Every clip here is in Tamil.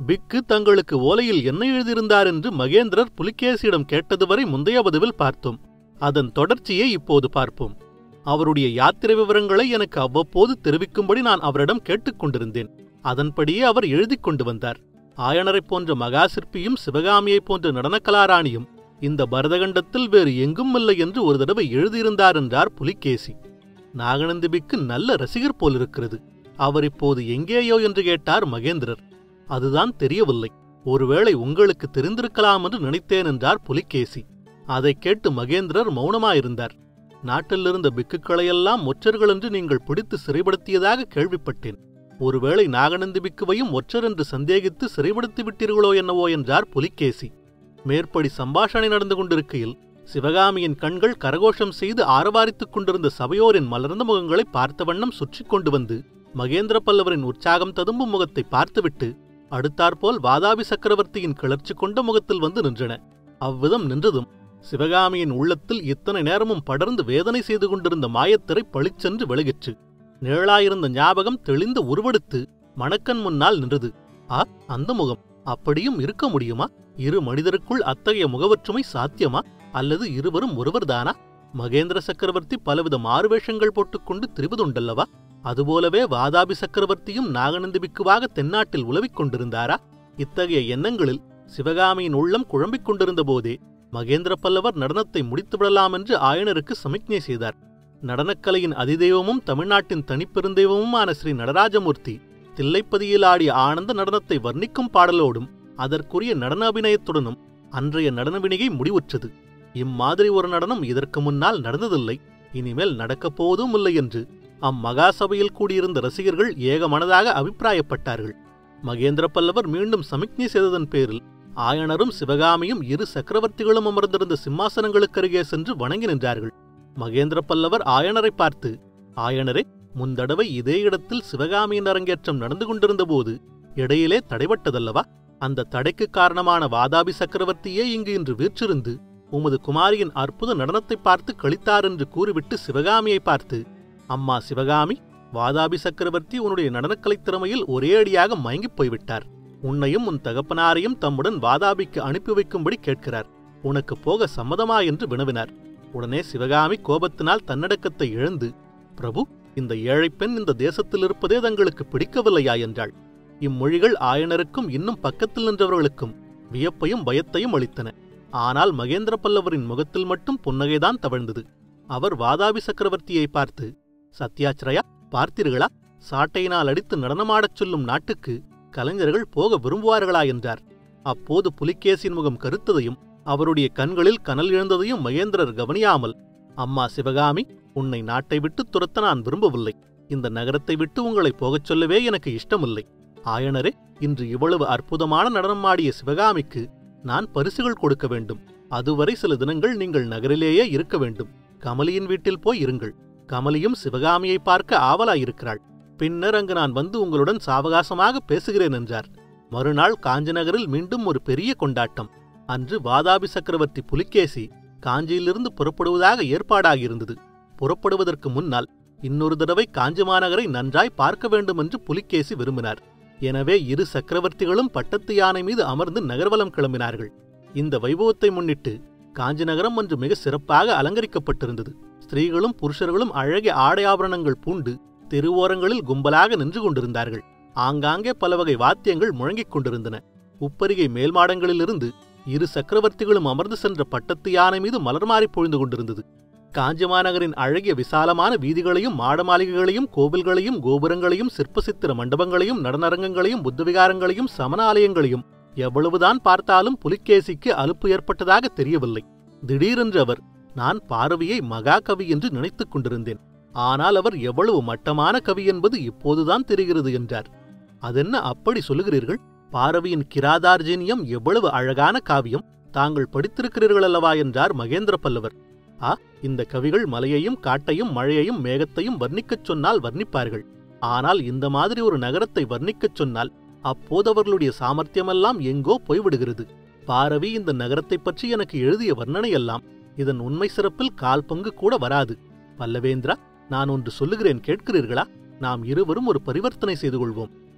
பிக்கு தங்களுக்கு ஓலையில் என்ன எழுதியிருந்தார் என்று மகேந்திரர் புலிகேசியிடம் கேட்டது வரை முந்தைய பதிவில் பார்த்தோம் அதன் தொடர்ச்சியை இப்போது பார்ப்போம் அவருடைய யாத்திரை விவரங்களை எனக்கு அவ்வப்போது தெரிவிக்கும்படி நான் அவரிடம் கேட்டுக்கொண்டிருந்தேன் அதன்படியே அவர் எழுதிக் கொண்டு வந்தார் ஆயனரைப் போன்ற மகாசிற்பியும் சிவகாமியைப் போன்ற நடனக்கலாராணியும் இந்த பரதகண்டத்தில் வேறு எங்கும் இல்லை என்று ஒரு தடவை எழுதியிருந்தார் என்றார் புலிகேசி நாகநந்திபிக்கு நல்ல ரசிகர் போலிருக்கிறது அவர் இப்போது எங்கேயோ என்று கேட்டார் மகேந்திரர் அதுதான் தெரியவில்லை ஒருவேளை உங்களுக்கு தெரிந்திருக்கலாம் என்று நினைத்தேன் என்றார் புலிகேசி அதைக் கேட்டு மகேந்திரர் மௌனமாயிருந்தார் நாட்டிலிருந்த பிக்குகளையெல்லாம் ஒற்றர்கள் என்று நீங்கள் பிடித்து சிறைப்படுத்தியதாக கேள்விப்பட்டேன் ஒருவேளை நாகநந்தி பிக்குவையும் ஒற்றர் என்று சந்தேகித்து சிறைப்படுத்தி விட்டீர்களோ என்னவோ என்றார் புலிகேசி மேற்படி சம்பாஷணை நடந்து கொண்டிருக்கையில் சிவகாமியின் கண்கள் கரகோஷம் செய்து ஆரவாரித்துக் கொண்டிருந்த சபையோரின் மலர்ந்த முகங்களை பார்த்த வண்ணம் சுற்றி கொண்டு வந்து மகேந்திர பல்லவரின் உற்சாகம் ததும்பும் முகத்தை பார்த்துவிட்டு அடுத்தாற்போல் வாதாபி சக்கரவர்த்தியின் கிளர்ச்சி கொண்ட முகத்தில் வந்து நின்றன அவ்விதம் நின்றதும் சிவகாமியின் உள்ளத்தில் இத்தனை நேரமும் படர்ந்து வேதனை செய்து கொண்டிருந்த மாயத்திரை பளிச்சென்று விலகிற்று நிழலாயிருந்த ஞாபகம் தெளிந்து உருவெடுத்து மணக்கண் முன்னால் நின்றது ஆ அந்த முகம் அப்படியும் இருக்க முடியுமா இரு மனிதருக்குள் அத்தகைய முகவற்றுமை சாத்தியமா அல்லது இருவரும் ஒருவர்தானா மகேந்திர சக்கரவர்த்தி பலவித மாறுவேஷங்கள் போட்டுக்கொண்டு திரிவதுண்டல்லவா அதுபோலவே வாதாபி சக்கரவர்த்தியும் நாகநந்தி பிக்குவாக தென்னாட்டில் உலவிக் கொண்டிருந்தாரா இத்தகைய எண்ணங்களில் சிவகாமியின் உள்ளம் குழம்பிக் கொண்டிருந்த போதே மகேந்திர பல்லவர் நடனத்தை முடித்துவிடலாம் என்று ஆயனருக்கு சமிக்ஞை செய்தார் நடனக்கலையின் அதிதெய்வமும் தமிழ்நாட்டின் தனிப்பெருந்தெய்வமுமான ஸ்ரீ நடராஜமூர்த்தி தில்லைப்பதியில் ஆடிய ஆனந்த நடனத்தை வர்ணிக்கும் பாடலோடும் அதற்குரிய நடன அபிநயத்துடனும் அன்றைய நடனவினிகை முடிவுற்றது இம்மாதிரி ஒரு நடனம் இதற்கு முன்னால் நடந்ததில்லை இனிமேல் நடக்கப் போவதும் இல்லை என்று அம்மகாசபையில் கூடியிருந்த ரசிகர்கள் ஏகமனதாக அபிப்பிராயப்பட்டார்கள் மகேந்திர பல்லவர் மீண்டும் சமிக்ஞை செய்ததன் பேரில் ஆயனரும் சிவகாமியும் இரு சக்கரவர்த்திகளும் அமர்ந்திருந்த சிம்மாசனங்களுக்கருகே சென்று வணங்கி நின்றார்கள் மகேந்திர பல்லவர் ஆயனரை பார்த்து ஆயனரே முந்தடவை இதே இடத்தில் சிவகாமியின் அரங்கேற்றம் நடந்து கொண்டிருந்தபோது இடையிலே தடைபட்டதல்லவா அந்த தடைக்கு காரணமான வாதாபி சக்கரவர்த்தியே இங்கு இன்று வீற்றிருந்து உமது குமாரியின் அற்புத நடனத்தை பார்த்து கழித்தார் என்று கூறிவிட்டு சிவகாமியை பார்த்து அம்மா சிவகாமி வாதாபி சக்கரவர்த்தி உன்னுடைய நடனக்கலைத் திறமையில் ஒரே அடியாக மயங்கிப் போய்விட்டார் உன்னையும் உன் தகப்பனாரையும் தம்முடன் வாதாபிக்கு அனுப்பி வைக்கும்படி கேட்கிறார் உனக்கு போக சம்மதமா என்று வினவினார் உடனே சிவகாமி கோபத்தினால் தன்னடக்கத்தை இழந்து பிரபு இந்த ஏழைப் பெண் இந்த தேசத்தில் இருப்பதே தங்களுக்கு பிடிக்கவில்லையா என்றாள் இம்மொழிகள் ஆயனருக்கும் இன்னும் பக்கத்தில் நின்றவர்களுக்கும் வியப்பையும் பயத்தையும் அளித்தன ஆனால் மகேந்திர பல்லவரின் முகத்தில் மட்டும் புன்னகைதான் தவழ்ந்தது அவர் வாதாபி சக்கரவர்த்தியை பார்த்து சத்யாச்சிரயா பார்த்தீர்களா சாட்டையினால் அடித்து நடனமாடச் சொல்லும் நாட்டுக்கு கலைஞர்கள் போக விரும்புவார்களா என்றார் அப்போது புலிகேசின் முகம் கருத்ததையும் அவருடைய கண்களில் கனல் எழுந்ததையும் மகேந்திரர் கவனியாமல் அம்மா சிவகாமி உன்னை நாட்டை விட்டு துரத்த நான் விரும்பவில்லை இந்த நகரத்தை விட்டு உங்களை போகச் சொல்லவே எனக்கு இஷ்டமில்லை ஆயனரே இன்று இவ்வளவு அற்புதமான நடனம் ஆடிய சிவகாமிக்கு நான் பரிசுகள் கொடுக்க வேண்டும் அதுவரை சில தினங்கள் நீங்கள் நகரிலேயே இருக்க வேண்டும் கமலியின் வீட்டில் போய் இருங்கள் கமலியும் சிவகாமியை பார்க்க ஆவலாயிருக்கிறாள் பின்னர் அங்கு நான் வந்து உங்களுடன் சாவகாசமாக பேசுகிறேன் என்றார் மறுநாள் காஞ்சிநகரில் மீண்டும் ஒரு பெரிய கொண்டாட்டம் அன்று வாதாபி சக்கரவர்த்தி புலிகேசி காஞ்சியிலிருந்து புறப்படுவதாக ஏற்பாடாகியிருந்தது புறப்படுவதற்கு முன்னால் இன்னொரு தடவை காஞ்சி மாநகரை நன்றாய் பார்க்க வேண்டும் என்று புலிகேசி விரும்பினார் எனவே இரு சக்கரவர்த்திகளும் பட்டத்து யானை மீது அமர்ந்து நகர்வலம் கிளம்பினார்கள் இந்த வைபவத்தை முன்னிட்டு காஞ்சி நகரம் அன்று மிக சிறப்பாக அலங்கரிக்கப்பட்டிருந்தது ஸ்திரீகளும் புருஷர்களும் அழகிய ஆடை ஆபரணங்கள் பூண்டு தெருவோரங்களில் கும்பலாக நின்று கொண்டிருந்தார்கள் ஆங்காங்கே பல வகை வாத்தியங்கள் முழங்கிக் கொண்டிருந்தன உப்பரிகை மேல் மாடங்களிலிருந்து இரு சக்கரவர்த்திகளும் அமர்ந்து சென்ற பட்டத்து யானை மீது மலர் மாறி பொழிந்து கொண்டிருந்தது காஞ்சி மாநகரின் அழகிய விசாலமான வீதிகளையும் மாட மாளிகைகளையும் கோவில்களையும் கோபுரங்களையும் சிற்பசித்திர மண்டபங்களையும் நடனரங்கங்களையும் புத்தவிகாரங்களையும் சமண ஆலயங்களையும் எவ்வளவுதான் பார்த்தாலும் புலிகேசிக்கு அலுப்பு ஏற்பட்டதாக தெரியவில்லை திடீரென்று அவர் நான் பார்வையை மகா கவி என்று நினைத்துக் கொண்டிருந்தேன் ஆனால் அவர் எவ்வளவு மட்டமான கவி என்பது இப்போதுதான் தெரிகிறது என்றார் அதென்ன அப்படி சொல்லுகிறீர்கள் பாரவியின் கிராதார்ஜினியம் எவ்வளவு அழகான காவியம் தாங்கள் படித்திருக்கிறீர்கள் அல்லவா என்றார் மகேந்திர பல்லவர் ஆ இந்த கவிகள் மலையையும் காட்டையும் மழையையும் மேகத்தையும் வர்ணிக்கச் சொன்னால் வர்ணிப்பார்கள் ஆனால் இந்த மாதிரி ஒரு நகரத்தை வர்ணிக்கச் சொன்னால் அப்போது அவர்களுடைய சாமர்த்தியமெல்லாம் எங்கோ போய்விடுகிறது பாரவி இந்த நகரத்தைப் பற்றி எனக்கு எழுதிய வர்ணனையெல்லாம் இதன் உண்மை சிறப்பில் கால் பங்கு கூட வராது பல்லவேந்திரா நான் ஒன்று சொல்லுகிறேன் கேட்கிறீர்களா நாம் இருவரும் ஒரு பரிவர்த்தனை செய்து கொள்வோம்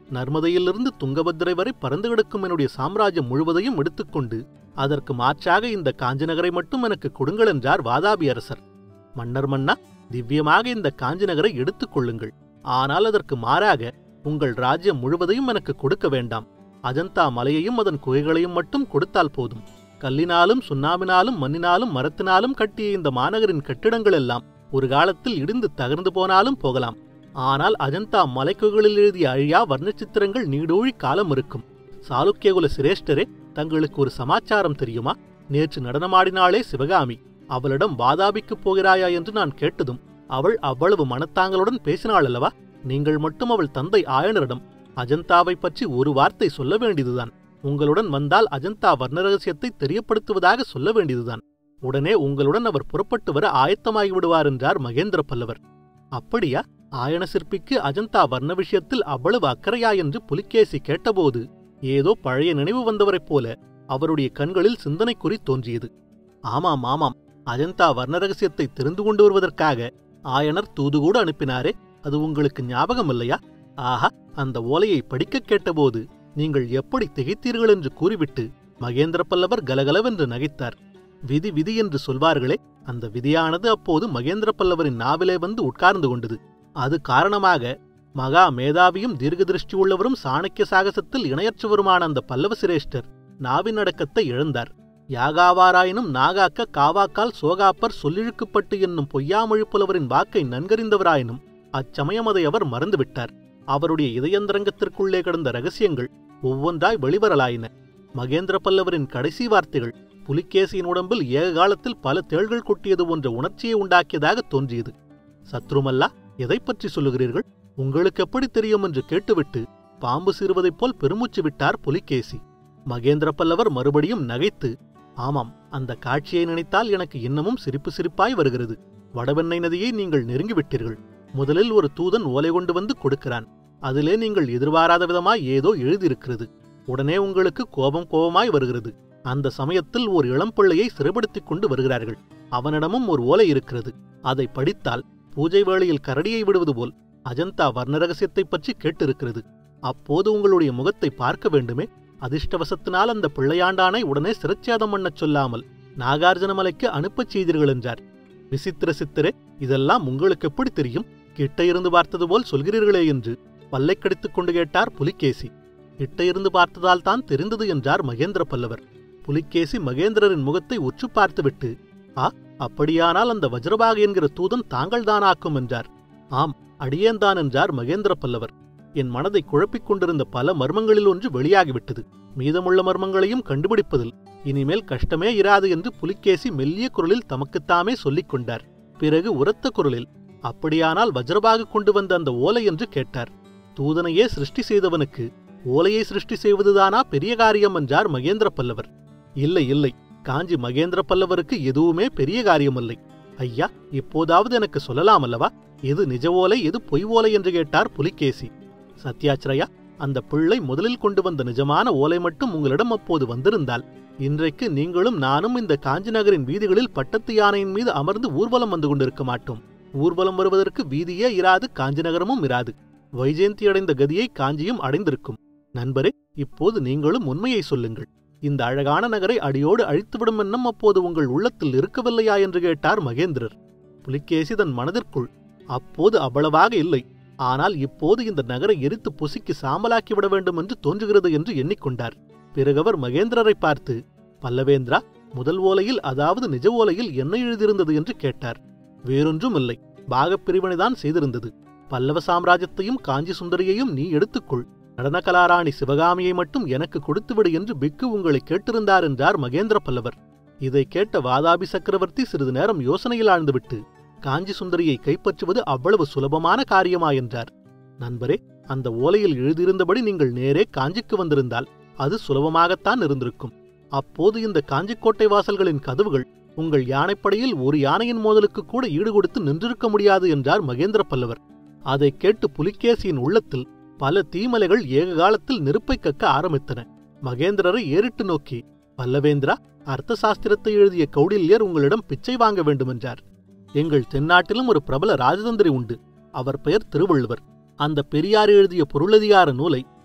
நர்மதையிலிருந்து துங்கபத்திரை வரை பறந்து கிடக்கும் என்னுடைய சாம்ராஜ்யம் முழுவதையும் எடுத்துக்கொண்டு அதற்கு மாற்றாக இந்த காஞ்சி நகரை மட்டும் எனக்கு கொடுங்கள் என்றார் வாதாபி அரசர் மன்னர் மன்னா திவ்யமாக இந்த காஞ்சி நகரை எடுத்துக் கொள்ளுங்கள் ஆனால் அதற்கு மாறாக உங்கள் ராஜ்யம் முழுவதையும் எனக்கு கொடுக்க வேண்டாம் அஜந்தா மலையையும் அதன் குகைகளையும் மட்டும் கொடுத்தால் போதும் கல்லினாலும் சுண்ணாமினாலும் மண்ணினாலும் மரத்தினாலும் கட்டிய இந்த மாநகரின் கட்டிடங்கள் எல்லாம் ஒரு காலத்தில் இடிந்து தகர்ந்து போனாலும் போகலாம் ஆனால் அஜந்தா மலைக்குகளில் எழுதிய அழியா வர்ணச்சித்திரங்கள் நீடூழி காலம் இருக்கும் சாளுக்கியகுல சிரேஷ்டரே தங்களுக்கு ஒரு சமாச்சாரம் தெரியுமா நேற்று நடனமாடினாளே சிவகாமி அவளிடம் வாதாபிக்குப் போகிறாயா என்று நான் கேட்டதும் அவள் அவ்வளவு மனத்தாங்களுடன் பேசினாள் அல்லவா நீங்கள் மட்டும் அவள் தந்தை ஆயனரிடம் அஜந்தாவை பற்றி ஒரு வார்த்தை சொல்ல வேண்டியதுதான் உங்களுடன் வந்தால் அஜந்தா வர்ண ரகசியத்தை தெரியப்படுத்துவதாக சொல்ல வேண்டியதுதான் உடனே உங்களுடன் அவர் புறப்பட்டு வர ஆயத்தமாகி விடுவார் என்றார் மகேந்திர பல்லவர் அப்படியா ஆயன சிற்பிக்கு அஜந்தா வர்ண விஷயத்தில் அவ்வளவு அக்கறையா என்று புலிகேசி கேட்டபோது ஏதோ பழைய நினைவு வந்தவரைப் போல அவருடைய கண்களில் சிந்தனை குறி தோன்றியது ஆமாம் ஆமாம் அஜந்தா வர்ண ரகசியத்தை தெரிந்து கொண்டு வருவதற்காக ஆயனர் தூது கூட அனுப்பினாரே அது உங்களுக்கு ஞாபகம் இல்லையா ஆஹா அந்த ஓலையை படிக்கக் கேட்டபோது நீங்கள் எப்படி திகைத்தீர்கள் என்று கூறிவிட்டு மகேந்திர பல்லவர் கலகலவென்று நகைத்தார் விதி விதி என்று சொல்வார்களே அந்த விதியானது அப்போது மகேந்திர பல்லவரின் நாவிலே வந்து உட்கார்ந்து கொண்டது அது காரணமாக மகா மேதாவியும் தீர்க்க திருஷ்டி உள்ளவரும் சாணக்கிய சாகசத்தில் இணையற்றவருமான அந்த பல்லவ சிரேஷ்டர் நாவின் அடக்கத்தை இழந்தார் யாகாவாராயினும் நாகாக்க காவாக்கால் சோகாப்பர் சொல்லிழுக்குப்பட்டு என்னும் பொய்யாமொழி புலவரின் வாக்கை நன்கறிந்தவராயினும் அச்சமயம் அதை அவர் மறந்துவிட்டார் அவருடைய இதயந்தரங்கத்திற்குள்ளே கிடந்த ரகசியங்கள் ஒவ்வொன்றாய் வெளிவரலாயின மகேந்திர பல்லவரின் கடைசி வார்த்தைகள் புலிகேசியின் உடம்பில் ஏக காலத்தில் பல தேள்கள் கொட்டியது போன்ற உணர்ச்சியை உண்டாக்கியதாக தோன்றியது சத்ருமல்லா எதை பற்றி சொல்லுகிறீர்கள் உங்களுக்கு எப்படி தெரியும் என்று கேட்டுவிட்டு பாம்பு சீறுவதைப் போல் பெருமூச்சு விட்டார் புலிகேசி மகேந்திர பல்லவர் மறுபடியும் நகைத்து ஆமாம் அந்த காட்சியை நினைத்தால் எனக்கு இன்னமும் சிரிப்பு சிரிப்பாய் வருகிறது வடவெண்ணை நதியை நீங்கள் நெருங்கிவிட்டீர்கள் முதலில் ஒரு தூதன் ஓலை கொண்டு வந்து கொடுக்கிறான் அதிலே நீங்கள் எதிர்பாராத விதமாய் ஏதோ எழுதியிருக்கிறது உடனே உங்களுக்கு கோபம் கோபமாய் வருகிறது அந்த சமயத்தில் ஒரு இளம்பிள்ளையை சிறைப்படுத்திக் கொண்டு வருகிறார்கள் அவனிடமும் ஒரு ஓலை இருக்கிறது அதை படித்தால் பூஜை வேளையில் கரடியை விடுவது போல் அஜந்தா வர்ண ரகசியத்தைப் பற்றி கேட்டிருக்கிறது அப்போது உங்களுடைய முகத்தை பார்க்க வேண்டுமே அதிர்ஷ்டவசத்தினால் அந்த பிள்ளையாண்டானை உடனே சிரச்சேதம் பண்ணச் சொல்லாமல் நாகார்ஜுனமலைக்கு அனுப்பச் செய்தீர்கள் என்றார் விசித்திர சித்திரே இதெல்லாம் உங்களுக்கு எப்படி தெரியும் கிட்ட இருந்து பார்த்தது போல் சொல்கிறீர்களே என்று பல்லை கடித்துக் கொண்டு கேட்டார் புலிகேசி கிட்ட இருந்து பார்த்ததால் தான் தெரிந்தது என்றார் மகேந்திர பல்லவர் புலிகேசி மகேந்திரரின் முகத்தை உற்று பார்த்துவிட்டு ஆ அப்படியானால் அந்த வஜ்ரபாக என்கிற தூதன் தாங்கள்தானாக்கும் என்றார் ஆம் அடியேன்தான் என்றார் மகேந்திர பல்லவர் என் மனதை குழப்பிக் கொண்டிருந்த பல மர்மங்களில் ஒன்று வெளியாகிவிட்டது மீதமுள்ள மர்மங்களையும் கண்டுபிடிப்பதில் இனிமேல் கஷ்டமே இராது என்று புலிகேசி மெல்லிய குரலில் தமக்குத்தாமே சொல்லிக் கொண்டார் பிறகு உரத்த குரலில் அப்படியானால் வஜ்ரபாக கொண்டு வந்த அந்த ஓலை என்று கேட்டார் தூதனையே சிருஷ்டி செய்தவனுக்கு ஓலையை சிருஷ்டி செய்வதுதானா பெரிய காரியம் என்றார் மகேந்திர பல்லவர் இல்லை இல்லை காஞ்சி மகேந்திர பல்லவருக்கு எதுவுமே பெரிய காரியமில்லை ஐயா இப்போதாவது எனக்கு சொல்லலாம் அல்லவா எது நிஜ ஓலை எது பொய் ஓலை என்று கேட்டார் புலிகேசி சத்யாச்சிரயா அந்த பிள்ளை முதலில் கொண்டு வந்த நிஜமான ஓலை மட்டும் உங்களிடம் அப்போது வந்திருந்தால் இன்றைக்கு நீங்களும் நானும் இந்த காஞ்சி நகரின் வீதிகளில் பட்டத்து யானையின் மீது அமர்ந்து ஊர்வலம் வந்து கொண்டிருக்க மாட்டோம் ஊர்வலம் வருவதற்கு வீதியே இராது காஞ்சி நகரமும் இராது வைஜெயந்தி அடைந்த கதியை காஞ்சியும் அடைந்திருக்கும் நண்பரே இப்போது நீங்களும் உண்மையை சொல்லுங்கள் இந்த அழகான நகரை அடியோடு அழித்துவிடும் எண்ணம் அப்போது உங்கள் உள்ளத்தில் இருக்கவில்லையா என்று கேட்டார் மகேந்திரர் புலிகேசி தன் மனதிற்குள் அப்போது அவ்வளவாக இல்லை ஆனால் இப்போது இந்த நகரை எரித்து பொசுக்கி சாம்பலாக்கி விட வேண்டும் என்று தோன்றுகிறது என்று எண்ணிக்கொண்டார் பிறகு அவர் மகேந்திரரை பார்த்து பல்லவேந்திரா முதல் ஓலையில் அதாவது நிஜ ஓலையில் என்ன எழுதியிருந்தது என்று கேட்டார் வேறொன்றும் இல்லை பாகப் பிரிவினைதான் செய்திருந்தது பல்லவ சாம்ராஜ்யத்தையும் காஞ்சி சுந்தரியையும் நீ எடுத்துக்கொள் நடனகலாராணி சிவகாமியை மட்டும் எனக்கு கொடுத்துவிடு என்று பிக்கு உங்களை கேட்டிருந்தார் என்றார் மகேந்திர பல்லவர் இதை கேட்ட வாதாபி சக்கரவர்த்தி சிறிது நேரம் யோசனையில் ஆழ்ந்துவிட்டு காஞ்சி சுந்தரியை கைப்பற்றுவது அவ்வளவு சுலபமான காரியமா என்றார் நண்பரே அந்த ஓலையில் எழுதியிருந்தபடி நீங்கள் நேரே காஞ்சிக்கு வந்திருந்தால் அது சுலபமாகத்தான் இருந்திருக்கும் அப்போது இந்த காஞ்சிக்கோட்டை வாசல்களின் கதவுகள் உங்கள் யானைப்படையில் ஒரு யானையின் மோதலுக்கு கூட ஈடுகொடுத்து நின்றிருக்க முடியாது என்றார் மகேந்திர பல்லவர் அதை கேட்டு புலிகேசியின் உள்ளத்தில் பல தீமலைகள் ஏக காலத்தில் நெருப்பை கக்க ஆரம்பித்தன மகேந்திரரை ஏறிட்டு நோக்கி பல்லவேந்திரா அர்த்த சாஸ்திரத்தை எழுதிய கௌடில்யர் உங்களிடம் பிச்சை வாங்க வேண்டுமென்றார் எங்கள் தென்னாட்டிலும் ஒரு பிரபல ராஜதந்திரி உண்டு அவர் பெயர் திருவள்ளுவர் அந்த பெரியார் எழுதிய பொருளதிகார நூலை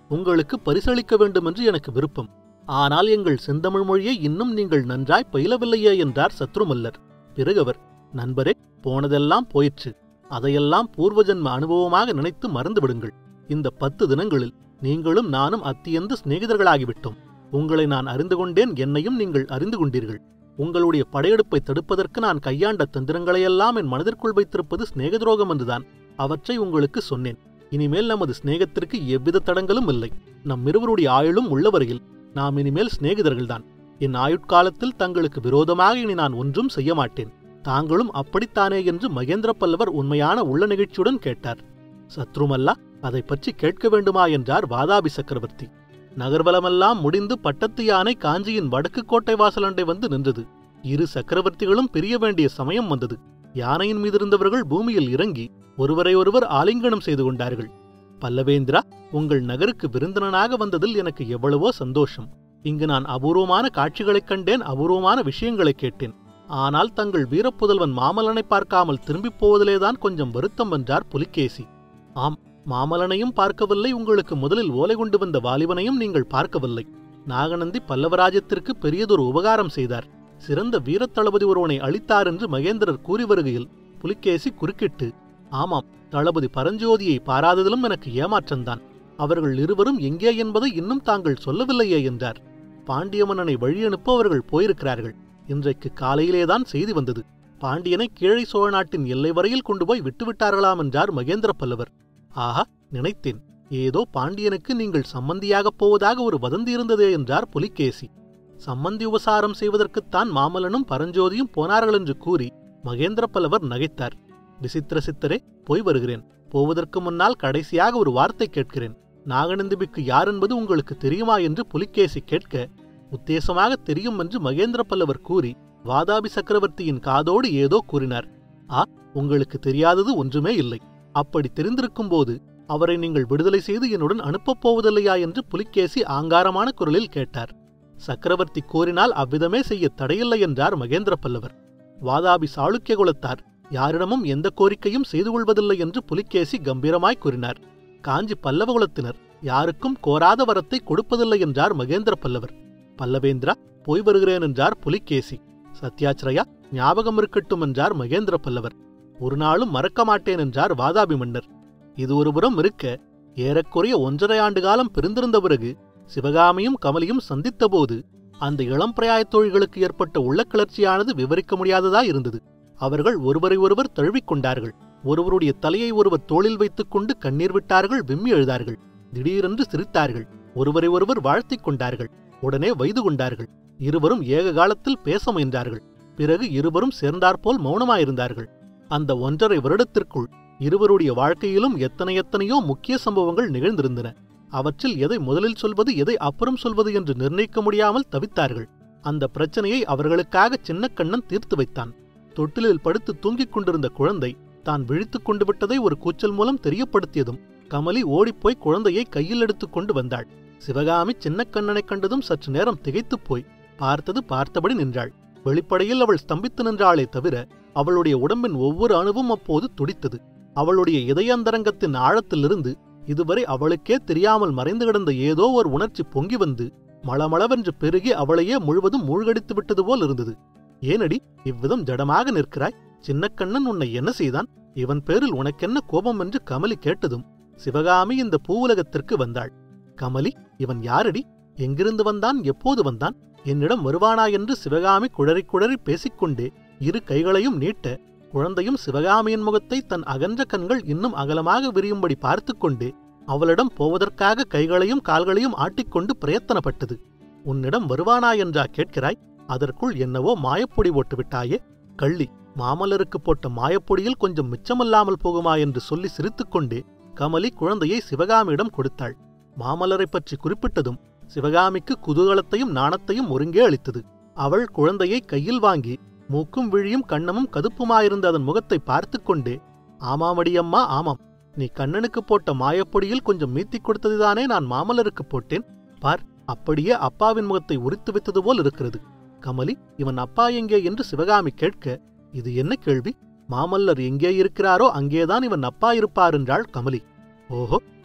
உங்களுக்கு பரிசளிக்க வேண்டுமென்று எனக்கு விருப்பம் ஆனால் எங்கள் செந்தமிழ் மொழியை இன்னும் நீங்கள் நன்றாய் பயிலவில்லையே என்றார் சத்ருமல்லர் பிறகு அவர் நண்பரே போனதெல்லாம் போயிற்று அதையெல்லாம் பூர்வஜன்ம அனுபவமாக நினைத்து மறந்து விடுங்கள் இந்த பத்து தினங்களில் நீங்களும் நானும் அத்தியந்த சிநேகிதர்களாகிவிட்டோம் உங்களை நான் அறிந்து கொண்டேன் என்னையும் நீங்கள் அறிந்து கொண்டீர்கள் உங்களுடைய படையெடுப்பை தடுப்பதற்கு நான் கையாண்ட தந்திரங்களையெல்லாம் என் மனதிற்குள் வைத்திருப்பது சிநேகதுரோகம் என்றுதான் அவற்றை உங்களுக்கு சொன்னேன் இனிமேல் நமது சிநேகத்திற்கு எவ்வித தடங்களும் இல்லை நம் இருவருடைய ஆயுளும் உள்ளவரையில் நாம் இனிமேல் சிநேகிதர்கள்தான் என் ஆயுட்காலத்தில் தங்களுக்கு விரோதமாக இனி நான் ஒன்றும் செய்ய மாட்டேன் தாங்களும் அப்படித்தானே என்று மகேந்திர பல்லவர் உண்மையான உள்ள நிகழ்ச்சியுடன் கேட்டார் சத்ருமல்லா அதை பற்றி கேட்க வேண்டுமா என்றார் வாதாபி சக்கரவர்த்தி நகர்வலமெல்லாம் முடிந்து பட்டத்து யானை காஞ்சியின் வடக்கு கோட்டை வாசலண்டை வந்து நின்றது இரு சக்கரவர்த்திகளும் பிரிய வேண்டிய சமயம் வந்தது யானையின் மீதிருந்தவர்கள் பூமியில் இறங்கி ஒருவரை ஒருவர் ஆலிங்கனம் செய்து கொண்டார்கள் பல்லவேந்திரா உங்கள் நகருக்கு விருந்தினனாக வந்ததில் எனக்கு எவ்வளவோ சந்தோஷம் இங்கு நான் அபூர்வமான காட்சிகளைக் கண்டேன் அபூர்வமான விஷயங்களைக் கேட்டேன் ஆனால் தங்கள் வீரப்புதல்வன் மாமல்லனை பார்க்காமல் திரும்பிப் போவதிலேதான் கொஞ்சம் வருத்தம் என்றார் புலிகேசி ஆம் மாமல்லனையும் பார்க்கவில்லை உங்களுக்கு முதலில் ஓலை கொண்டு வந்த வாலிபனையும் நீங்கள் பார்க்கவில்லை நாகநந்தி பல்லவராஜ்யத்திற்கு பெரியதொரு உபகாரம் செய்தார் சிறந்த வீரத்தளபதி ஒருவனை அளித்தார் என்று மகேந்திரர் கூறி வருகையில் புலிகேசி குறுக்கிட்டு ஆமாம் தளபதி பரஞ்சோதியை பாராததிலும் எனக்கு ஏமாற்றம்தான் அவர்கள் இருவரும் எங்கே என்பதை இன்னும் தாங்கள் சொல்லவில்லையே என்றார் பாண்டிய மன்னனை வழியனுப்ப அவர்கள் போயிருக்கிறார்கள் இன்றைக்கு காலையிலேதான் செய்தி வந்தது பாண்டியனை கீழை சோழ நாட்டின் எல்லை வரையில் கொண்டு போய் விட்டுவிட்டார்களாம் என்றார் மகேந்திர பல்லவர் ஆஹா நினைத்தேன் ஏதோ பாண்டியனுக்கு நீங்கள் சம்மந்தியாகப் போவதாக ஒரு வதந்தி இருந்ததே என்றார் புலிகேசி சம்மந்தி உபசாரம் செய்வதற்குத்தான் மாமல்லனும் பரஞ்சோதியும் போனார்கள் என்று கூறி மகேந்திர பல்லவர் நகைத்தார் விசித்திர சித்தரே போய் வருகிறேன் போவதற்கு முன்னால் கடைசியாக ஒரு வார்த்தை கேட்கிறேன் நாகநந்திபிக்கு யார் என்பது உங்களுக்கு தெரியுமா என்று புலிகேசி கேட்க உத்தேசமாக தெரியும் என்று மகேந்திர பல்லவர் கூறி வாதாபி சக்கரவர்த்தியின் காதோடு ஏதோ கூறினார் ஆ உங்களுக்கு தெரியாதது ஒன்றுமே இல்லை அப்படி தெரிந்திருக்கும் போது அவரை நீங்கள் விடுதலை செய்து என்னுடன் அனுப்பப் போவதில்லையா என்று புலிகேசி ஆங்காரமான குரலில் கேட்டார் சக்கரவர்த்தி கோரினால் அவ்விதமே செய்ய தடையில்லை என்றார் மகேந்திர பல்லவர் வாதாபி சாளுக்கிய குலத்தார் யாரிடமும் எந்த கோரிக்கையும் செய்து கொள்வதில்லை என்று புலிகேசி கம்பீரமாய் கூறினார் காஞ்சி பல்லவ குலத்தினர் யாருக்கும் கோராத வரத்தை கொடுப்பதில்லை என்றார் மகேந்திர பல்லவர் பல்லவேந்திரா போய் வருகிறேன் என்றார் புலிகேசி சத்யாச்சிரயா ஞாபகம் இருக்கட்டும் என்றார் மகேந்திர பல்லவர் ஒரு நாளும் மறக்க மாட்டேன் என்றார் வாதாபி மன்னர் இது ஒருபுறம் இருக்க ஏறக்குறைய ஒன்றரை ஆண்டு காலம் பிரிந்திருந்த பிறகு சிவகாமியும் கமலியும் சந்தித்தபோது அந்த இளம் பிரயாயத் தோழிகளுக்கு ஏற்பட்ட உள்ளக்கிளர்ச்சியானது விவரிக்க முடியாததா இருந்தது அவர்கள் ஒருவரை ஒருவர் தழுவிக் கொண்டார்கள் ஒருவருடைய தலையை ஒருவர் தோளில் வைத்துக் கொண்டு கண்ணீர் விட்டார்கள் விம்மி எழுதார்கள் திடீரென்று சிரித்தார்கள் ஒருவரை ஒருவர் வாழ்த்திக் கொண்டார்கள் உடனே வைது கொண்டார்கள் இருவரும் ஏக காலத்தில் பேச முயன்றார்கள் பிறகு இருவரும் சேர்ந்தாற்போல் மௌனமாயிருந்தார்கள் அந்த ஒன்றரை வருடத்திற்குள் இருவருடைய வாழ்க்கையிலும் எத்தனை எத்தனையோ முக்கிய சம்பவங்கள் நிகழ்ந்திருந்தன அவற்றில் எதை முதலில் சொல்வது எதை அப்புறம் சொல்வது என்று நிர்ணயிக்க முடியாமல் தவித்தார்கள் அந்த பிரச்சனையை அவர்களுக்காக சின்னக்கண்ணன் தீர்த்து வைத்தான் தொட்டிலில் படுத்து தூங்கிக் கொண்டிருந்த குழந்தை தான் விழித்துக் கொண்டு விட்டதை ஒரு கூச்சல் மூலம் தெரியப்படுத்தியதும் கமலி ஓடிப்போய் குழந்தையை கையில் எடுத்துக் கொண்டு வந்தாள் சிவகாமி சின்னக்கண்ணனைக் கண்டதும் சற்று நேரம் திகைத்துப் போய் பார்த்தது பார்த்தபடி நின்றாள் வெளிப்படையில் அவள் ஸ்தம்பித்து நின்றாளே தவிர அவளுடைய உடம்பின் ஒவ்வொரு அணுவும் அப்போது துடித்தது அவளுடைய இதயாந்தரங்கத்தின் ஆழத்திலிருந்து இதுவரை அவளுக்கே தெரியாமல் மறைந்து கிடந்த ஏதோ ஒரு உணர்ச்சி பொங்கி வந்து மளமளவென்று பெருகி அவளையே முழுவதும் மூழ்கடித்து விட்டது போல் இருந்தது ஏனடி இவ்விதம் ஜடமாக நிற்கிறாய் சின்னக்கண்ணன் உன்னை என்ன செய்தான் இவன் பேரில் உனக்கென்ன கோபம் என்று கமலி கேட்டதும் சிவகாமி இந்த பூவுலகத்திற்கு வந்தாள் கமலி இவன் யாரடி எங்கிருந்து வந்தான் எப்போது வந்தான் என்னிடம் வருவானா என்று சிவகாமி குழறி குழறி பேசிக்கொண்டே இரு கைகளையும் நீட்ட குழந்தையும் சிவகாமியின் முகத்தை தன் அகன்ற கண்கள் இன்னும் அகலமாக விரியும்படி பார்த்து கொண்டே அவளிடம் போவதற்காக கைகளையும் கால்களையும் ஆட்டிக்கொண்டு பிரயத்தனப்பட்டது உன்னிடம் வருவானா என்றா கேட்கிறாய் அதற்குள் என்னவோ மாயப்பொடி போட்டு விட்டாயே கள்ளி மாமல்லருக்கு போட்ட மாயப்பொடியில் கொஞ்சம் மிச்சமில்லாமல் போகுமா என்று சொல்லி சிரித்துக்கொண்டே கமலி குழந்தையை சிவகாமியிடம் கொடுத்தாள் மாமல்லரைப் பற்றி குறிப்பிட்டதும் சிவகாமிக்கு குதூகலத்தையும் நாணத்தையும் ஒருங்கே அளித்தது அவள் குழந்தையை கையில் வாங்கி மூக்கும் விழியும் கண்ணமும் கதுப்புமாயிருந்த அதன் முகத்தை பார்த்து கொண்டே ஆமாமடியம்மா ஆமாம் நீ கண்ணனுக்கு போட்ட மாயப்பொடியில் கொஞ்சம் மீத்திக் கொடுத்ததுதானே நான் மாமல்லருக்கு போட்டேன் பார் அப்படியே அப்பாவின் முகத்தை உரித்து வைத்தது போல் இருக்கிறது கமலி இவன் அப்பா எங்கே என்று சிவகாமி கேட்க இது என்ன கேள்வி மாமல்லர் எங்கே இருக்கிறாரோ அங்கேதான் இவன் அப்பா இருப்பார் என்றாள் கமலி ஓஹோ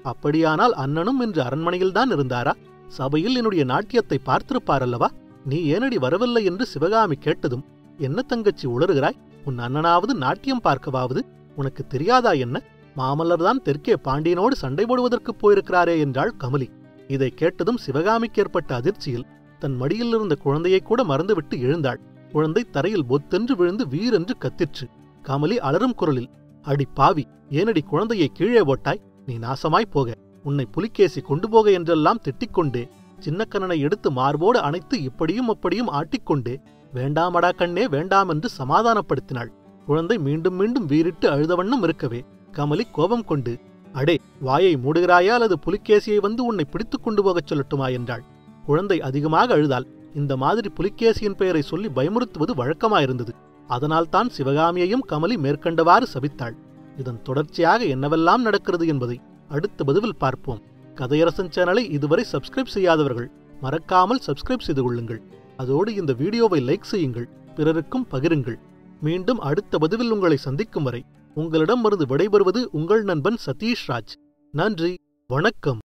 அப்படியானால் அண்ணனும் இன்று அரண்மனையில்தான் இருந்தாரா சபையில் என்னுடைய நாட்டியத்தை பார்த்திருப்பார் அல்லவா நீ ஏனடி வரவில்லை என்று சிவகாமி கேட்டதும் என்ன தங்கச்சி உளறுகிறாய் உன் அண்ணனாவது நாட்டியம் பார்க்கவாவது உனக்கு தெரியாதா என்ன மாமல்லர்தான் தெற்கே பாண்டியனோடு சண்டை போடுவதற்குப் போயிருக்கிறாரே என்றாள் கமலி இதை கேட்டதும் சிவகாமிக்கு ஏற்பட்ட அதிர்ச்சியில் தன் மடியில் இருந்த குழந்தையைக் கூட மறந்துவிட்டு எழுந்தாள் குழந்தை தரையில் பொத்தென்று விழுந்து வீரென்று கத்திற்று கமலி அலறும் குரலில் அடி பாவி ஏனடி குழந்தையை கீழே போட்டாய் நீ நாசமாய் போக உன்னை புலிகேசி கொண்டு போக என்றெல்லாம் திட்டிக்கொண்டே சின்னக்கண்ணனை எடுத்து மார்போடு அணைத்து இப்படியும் அப்படியும் ஆட்டிக்கொண்டே வேண்டாமடா கண்ணே வேண்டாம் என்று சமாதானப்படுத்தினாள் குழந்தை மீண்டும் மீண்டும் வீறிட்டு அழுத வண்ணம் இருக்கவே கமலி கோபம் கொண்டு அடே வாயை மூடுகிறாயா அல்லது புலிகேசியை வந்து உன்னை பிடித்துக் கொண்டு போகச் சொல்லட்டுமா என்றாள் குழந்தை அதிகமாக அழுதால் இந்த மாதிரி புலிகேசியின் பெயரை சொல்லி பயமுறுத்துவது வழக்கமாயிருந்தது அதனால்தான் சிவகாமியையும் கமலி மேற்கண்டவாறு சபித்தாள் இதன் தொடர்ச்சியாக என்னவெல்லாம் நடக்கிறது என்பதை அடுத்த பதிவில் பார்ப்போம் கதையரசன் சேனலை இதுவரை சப்ஸ்கிரைப் செய்யாதவர்கள் மறக்காமல் சப்ஸ்கிரைப் செய்து கொள்ளுங்கள் அதோடு இந்த வீடியோவை லைக் செய்யுங்கள் பிறருக்கும் பகிருங்கள் மீண்டும் அடுத்த பதிவில் உங்களை சந்திக்கும் வரை உங்களிடமிருந்து விடைபெறுவது உங்கள் நண்பன் சதீஷ் ராஜ் நன்றி வணக்கம்